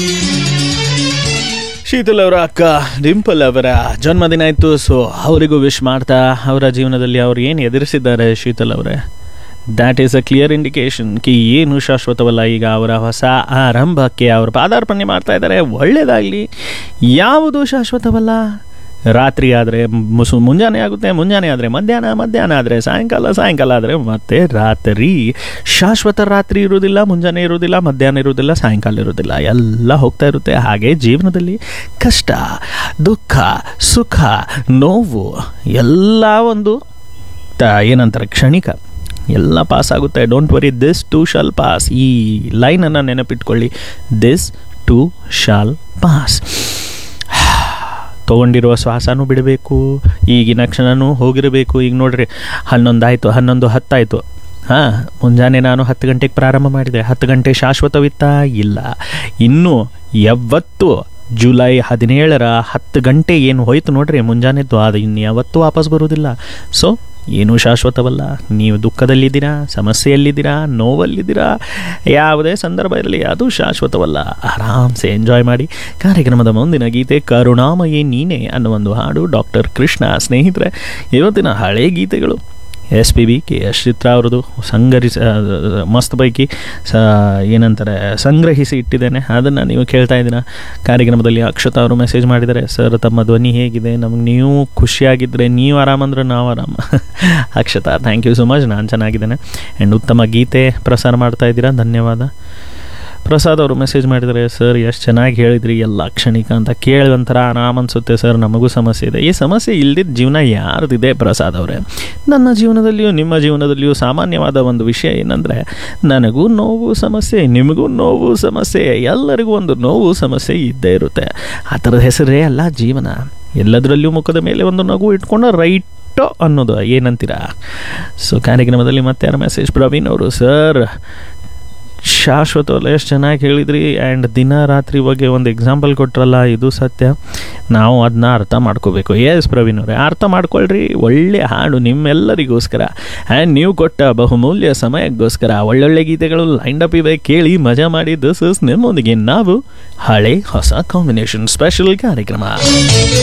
ಶೀತಲ್ ಅವರ ಅಕ್ಕ ಡಿಂಪಲ್ ಅವರ ಜನ್ಮದಿನ ಇತ್ತು ಸೊ ಅವರಿಗೂ ವಿಶ್ ಮಾಡ್ತಾ ಅವರ ಜೀವನದಲ್ಲಿ ಅವ್ರು ಏನು ಎದುರಿಸಿದ್ದಾರೆ ಶೀತಲ್ ಅವರೇ that is a clear indication ಕಿ ಏನು ಶಾಶ್ವತವಲ್ಲ ಈಗ ಅವರ ಹೊಸ ಆರಂಭಕ್ಕೆ ಅವರು ಪಾದಾರ್ಪಣೆ ಮಾಡ್ತಾ ಇದ್ದಾರೆ ಒಳ್ಳೇದಾಗಲಿ ಯಾವುದು ಶಾಶ್ವತವಲ್ಲ ರಾತ್ರಿ ಆದರೆ ಮುಸು ಮುಂಜಾನೆ ಆಗುತ್ತೆ ಮುಂಜಾನೆ ಆದರೆ ಮಧ್ಯಾಹ್ನ ಮಧ್ಯಾಹ್ನ ಆದರೆ ಸಾಯಂಕಾಲ ಸಾಯಂಕಾಲ ಆದರೆ ಮತ್ತೆ ರಾತ್ರಿ ಶಾಶ್ವತ ರಾತ್ರಿ ಇರುವುದಿಲ್ಲ ಮುಂಜಾನೆ ಇರುವುದಿಲ್ಲ ಮಧ್ಯಾಹ್ನ ಇರುವುದಿಲ್ಲ ಸಾಯಂಕಾಲ ಇರುವುದಿಲ್ಲ ಎಲ್ಲ ಹೋಗ್ತಾ ಇರುತ್ತೆ ಹಾಗೆ ಜೀವನದಲ್ಲಿ ಕಷ್ಟ ದುಃಖ ಸುಖ ನೋವು ಎಲ್ಲ ಒಂದು ತ ಏನಂತಾರೆ ಕ್ಷಣಿಕ ಎಲ್ಲ ಪಾಸ್ ಆಗುತ್ತೆ don't worry this too shall pass ಈ ಲೈನನ್ನು ನೆನಪಿಟ್ಕೊಳ್ಳಿ ದಿಸ್ ಟು ಶಾಲ್ ಪಾಸ್ ತೊಗೊಂಡಿರುವ ಶ್ವಾಸನೂ ಬಿಡಬೇಕು ಈಗಿನ ಕ್ಷಣನೂ ಹೋಗಿರಬೇಕು ಈಗ ನೋಡ್ರಿ ಹನ್ನೊಂದು ಆಯಿತು ಹನ್ನೊಂದು ಹತ್ತಾಯಿತು ಹಾಂ ಮುಂಜಾನೆ ನಾನು ಹತ್ತು ಗಂಟೆಗೆ ಪ್ರಾರಂಭ ಮಾಡಿದೆ ಹತ್ತು ಗಂಟೆ ಶಾಶ್ವತವಿತ್ತಾ ಇಲ್ಲ ಇನ್ನು ಯಾವತ್ತು ಜುಲೈ ಹದಿನೇಳರ ಹತ್ತು ಗಂಟೆ ಏನು ಹೋಯ್ತು ನೋಡ್ರಿ ಮುಂಜಾನೆದ್ದು ಅದು ಇನ್ನು ಯಾವತ್ತೂ ವಾಪಸ್ ಬರೋದಿಲ್ಲ ಸೊ ಏನೂ ಶಾಶ್ವತವಲ್ಲ ನೀವು ದುಃಖದಲ್ಲಿದ್ದೀರಾ ಸಮಸ್ಯೆಯಲ್ಲಿದ್ದೀರಾ ನೋವಲ್ಲಿದ್ದೀರಾ ಯಾವುದೇ ಸಂದರ್ಭ ಇರಲಿ ಅದು ಶಾಶ್ವತವಲ್ಲ ಆರಾಮ್ಸೆ ಎಂಜಾಯ್ ಮಾಡಿ ಕಾರ್ಯಕ್ರಮದ ಮುಂದಿನ ಗೀತೆ ಕರುಣಾಮಯಿ ನೀನೆ ಅನ್ನೋ ಒಂದು ಹಾಡು ಡಾಕ್ಟರ್ ಕೃಷ್ಣ ಸ್ನೇಹಿತರೆ ಇವತ್ತಿನ ಹಳೆ ಗೀತೆಗಳು S P B K S Chithra ಅವ್ರದ್ದು ಸಂಗ್ರಹಿಸ ಮಸ್ತ್ ಪೈಕಿ ಸ ಏನಂತಾರೆ ಸಂಗ್ರಹಿಸಿ ಇಟ್ಟಿದ್ದೇನೆ ಅದನ್ನು ನೀವು ಕೇಳ್ತಾ ಇದ್ದೀರಾ ಕಾರ್ಯಕ್ರಮದಲ್ಲಿ ಅಕ್ಷತಾ ಅವರು ಮೆಸೇಜ್ ಮಾಡಿದ್ದಾರೆ ಸರ್ ತಮ್ಮ ಧ್ವನಿ ಹೇಗಿದೆ ನಮಗೆ ನೀವು ಖುಷಿಯಾಗಿದ್ದರೆ ನೀವು ಆರಾಮಂದ್ರೆ ನಾವು ಆರಾಮ Akshata thank you so much ನಾನು ಚೆನ್ನಾಗಿದ್ದೇನೆ ಆ್ಯಂಡ್ ಉತ್ತಮ ಗೀತೆ ಪ್ರಸಾರ ಮಾಡ್ತಾ ಇದ್ದೀರಾ ಧನ್ಯವಾದ ಪ್ರಸಾದ್ ಅವರು ಮೆಸೇಜ್ ಮಾಡಿದ್ದಾರೆ ಸರ್ ಎಷ್ಟು ಚೆನ್ನಾಗಿ ಹೇಳಿದ್ರಿ ಎಲ್ಲ ಕ್ಷಣಿಕ ಅಂತ ಕೇಳಿ ಒಂಥರ ಆರಾಮ್ ಅನ್ಸುತ್ತೆ ಸರ್ ನಮಗೂ ಸಮಸ್ಯೆ ಇದೆ ಈ ಸಮಸ್ಯೆ ಇಲ್ದಿದ್ದ ಜೀವನ ಯಾರ್ದಿದೆ ಪ್ರಸಾದ್ ಅವರೇ ನನ್ನ ಜೀವನದಲ್ಲಿಯೂ ನಿಮ್ಮ ಜೀವನದಲ್ಲಿಯೂ ಸಾಮಾನ್ಯವಾದ ಒಂದು ವಿಷಯ ಏನಂದರೆ ನನಗೂ ನೋವು ಸಮಸ್ಯೆ ನಿಮಗೂ ನೋವು ಸಮಸ್ಯೆ ಎಲ್ಲರಿಗೂ ಒಂದು ನೋವು ಸಮಸ್ಯೆ ಇದ್ದೇ ಇರುತ್ತೆ ಆ ಥರದ ಹೆಸರೇ ಅಲ್ಲ ಜೀವನ ಎಲ್ಲದರಲ್ಲಿಯೂ ಮುಖದ ಮೇಲೆ ಒಂದು ನಗು ಇಟ್ಕೊಂಡು ರೈಟ್ ಅನ್ನೋದು ಏನಂತೀರಾ ಸೊ ಕಾರ್ಯಕ್ರಮದಲ್ಲಿ ಮತ್ತೆ ಯಾರ ಮೆಸೇಜ್ ಪ್ರವೀಣ್ ಅವರು ಸರ್ ಶಾಶ್ವತವಲ್ಲ ಎಷ್ಟು ಚೆನ್ನಾಗಿ ಹೇಳಿದ್ರಿ ಆ್ಯಂಡ್ ದಿನ ರಾತ್ರಿ ಬಗ್ಗೆ ಒಂದು ಎಕ್ಸಾಂಪಲ್ ಕೊಟ್ರಲ್ಲ ಇದು ಸತ್ಯ ನಾವು ಅದನ್ನ ಅರ್ಥ ಮಾಡ್ಕೋಬೇಕು ಎಸ್ ಪ್ರವೀಣ್ ಅವರೇ ಅರ್ಥ ಮಾಡ್ಕೊಳ್ರಿ ಒಳ್ಳೆ ಹಾಡು ನಿಮ್ಮೆಲ್ಲರಿಗೋಸ್ಕರ ಆ್ಯಂಡ್ ನೀವು ಕೊಟ್ಟ ಬಹುಮೂಲ್ಯ ಸಮಯಕ್ಕೋಸ್ಕರ ಒಳ್ಳೊಳ್ಳೆ ಗೀತೆಗಳು ಲೈಂಡ್ ಅಪ್ ಇವೆ ಕೇಳಿ ಮಜಾ ಮಾಡಿ ದಿಸ್ ಇಸ್ ನಿಮ್ಮೊಂದಿಗೆ ನಾವು ಹಳೆ ಹೊಸ ಕಾಂಬಿನೇಷನ್ ಸ್ಪೆಷಲ್ ಕಾರ್ಯಕ್ರಮ